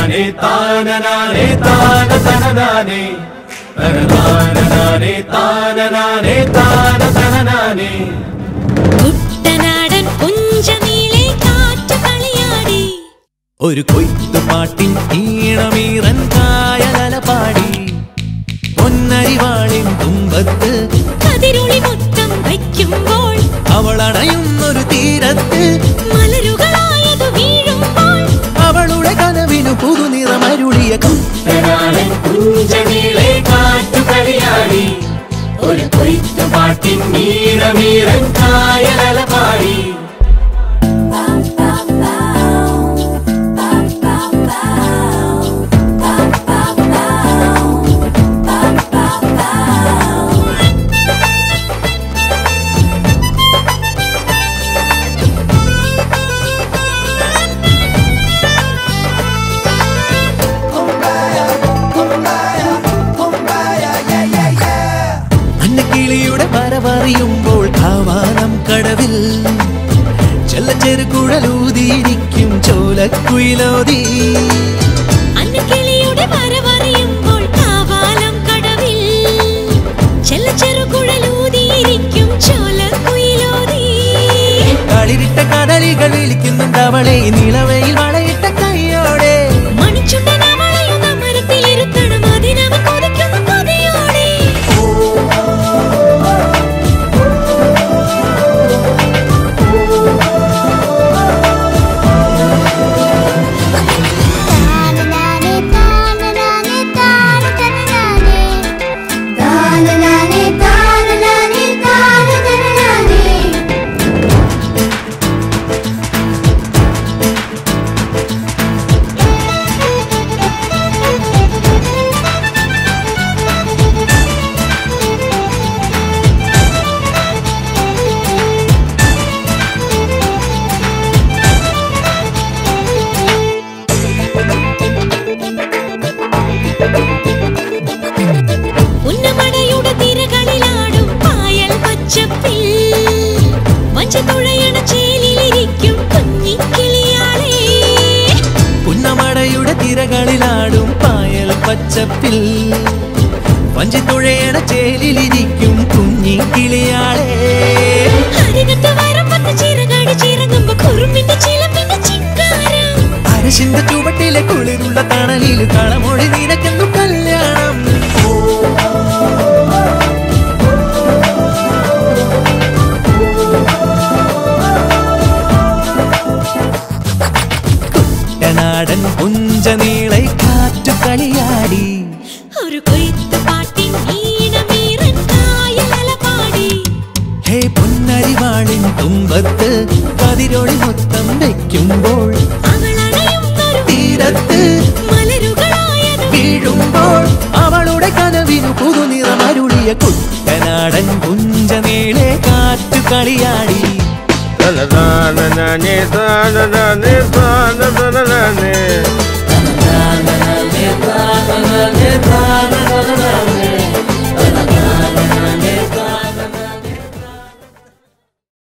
തനനാനെ താനനാനെ താന തനനാനെ തനനാനനാനെ താനനാനെ താന തനനാനെ കുട്ടനാടൻ പുഞ്ചനീളെ കാറ്റു കളിയാടി ഒരു കൊയ്ത്തുപാട്ടിൻ ഈണമീറൻ കായലല പാടി പൊന്നരിവാളിൻ തുമ്പത്ത് കതിരൊളി മൊത്തം വയ്ക്കുമ്പോൾ അവളണയുന്നൊരു തീരത്ത് മലരുകളായതു വീഴുമ്പോൾ അവളുടെ കനവിനു പുതുനിറമരുളിയ തനാനൻ കുഞ്ചനീളെ കാറ്റു കളിയാടി ഒരു കൊയ്ത്തുപാട്ടിൻ നീളമീറൻ കായലല പാടി അന്നക്കിളിയുടെ വരവറിയുമ്പോൾ കാവാനം കടവിൽ ചെല്ലച്ചെറുകുഴലൂതിയിരിക്കും ചോലക്കുയിലോതി അന്നക്കിളിയുടെ വരവറിയുമ്പോൾ കാവാലം കടവിൽ ചെല്ലച്ചെറുകുഴലൂതിയിരിക്കും ചോലക്കുയിലോതി കളിരിട്ട കടലികൾ വിളിക്കുന്നുണ്ട് അവളെ നിലവയിൽ വളയിട്ട കൈയോടെ മണിച്ചുണ്ടൻ അവളെയും അമരത്തിലിരുത്തണം അതിനവൻ കൊതിക്കുന്നു കൊതിയോടെ താനനാനെ താനനാനെ താനതനനാനെ താനനാനെ താനനാനെ താനതനനാനെ ഉന്നമടയുടെ തിരകളിലാടും പായൽ പച്ചപ്പിൽ വഞ്ചതുഴയണ ചേലിലിരിക്കും കുഞ്ഞിക്കിളിയാളേ പുന്നമടയുടെ തിരകളിലാടും പായൽ പച്ചപ്പിൽ വഞ്ചിത്തുഴയണ ചേലിലിരിക്കും കുഞ്ഞി കിളിയാളെ അരികത്ത് വരമ്പത്ത് ചിറകാടി ചിറങ്ങുമ്പോ കുറുമ്പിന്റെ ചിലമ്പിന്റെ ചിങ്കാരം അരശിന്റെ ചുവട്ടിലെ കുളിരുള്ള തണലിൽ കളമൊഴി നിനക്കെന്നു കല്യാണം കുട്ടനാടൻ പുഞ്ചനീളെ കാറ്റു കളിയാടി ഒരു കൊയ്ത്ത് പാട്ടിൻ ഈണമീറൻ കായലല പാടി ഹേ പൊന്നരിവാളിൻ തുമ്പത്ത് കതിരൊളി മൊത്തം വെക്കുമ്പോൾ അവളണയുന്നൊരു തീരത്ത് മലരുകളായത് വീഴുമ്പോൾ അവളുടെ കനവിനു പുതുനിറമരുളിയ കുട്ടനാടൻ പുഞ്ചനീളെ കാറ്റു കളിയാടി തനനാനനാനെ താനനാനെ താനതനനാനെ താനനാനെ താനനാനെ താനനാനെ